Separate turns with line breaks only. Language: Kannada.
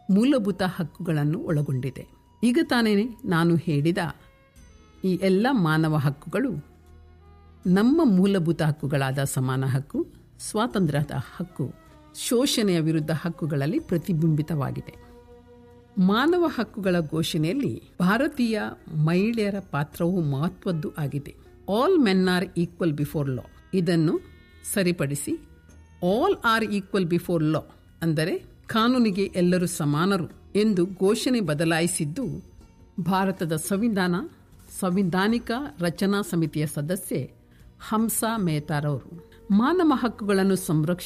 ಮೂಲಭೂತ ಹಕ್ಕುಗಳನ್ನು ಒಳಗೊಂಡಿದೆ ಈಗ ತಾನೇ ನಾನು ಹೇಳಿದ ಈ ಎಲ್ಲ ಮಾನವ ಹಕ್ಕುಗಳು ನಮ್ಮ ಮೂಲಭೂತ ಹಕ್ಕುಗಳಾದ ಸಮಾನ ಹಕ್ಕು ಸ್ವಾತಂತ್ರ್ಯದ ಹಕ್ಕು ಶೋಷಣೆಯ ವಿರುದ್ಧ ಹಕ್ಕುಗಳಲ್ಲಿ ಪ್ರತಿಬಿಂಬಿತವಾಗಿದೆ ಮಾನವ ಹಕ್ಕುಗಳ ಘೋಷಣೆಯಲ್ಲಿ ಭಾರತೀಯ ಮಹಿಳೆಯರ ಪಾತ್ರವು ಮಹತ್ವದ್ದು ಆಗಿದೆ all men are equal before law ಇದನ್ನು ಸರಿಪಡಿಸಿ all are equal before law ಅಂದರೆ ಕಾನೂನಿಗೆ ಎಲ್ಲರೂ ಸಮಾನರು ಎಂದು ಘೋಷಣೆ ಬದಲಾಯಿಸಿದ್ದು ಭಾರತದ ಸಂವಿಧಾನ ಸಂವಿಧಾನಿಕ ರಚನಾ ಸಮಿತಿಯ ಸದಸ್ಯೆ ಹಂಸಾ ಮೆಹತಾರವರು ಮಾನವ ಹಕ್ಕುಗಳನ್ನು ಸಂರಕ್ಷ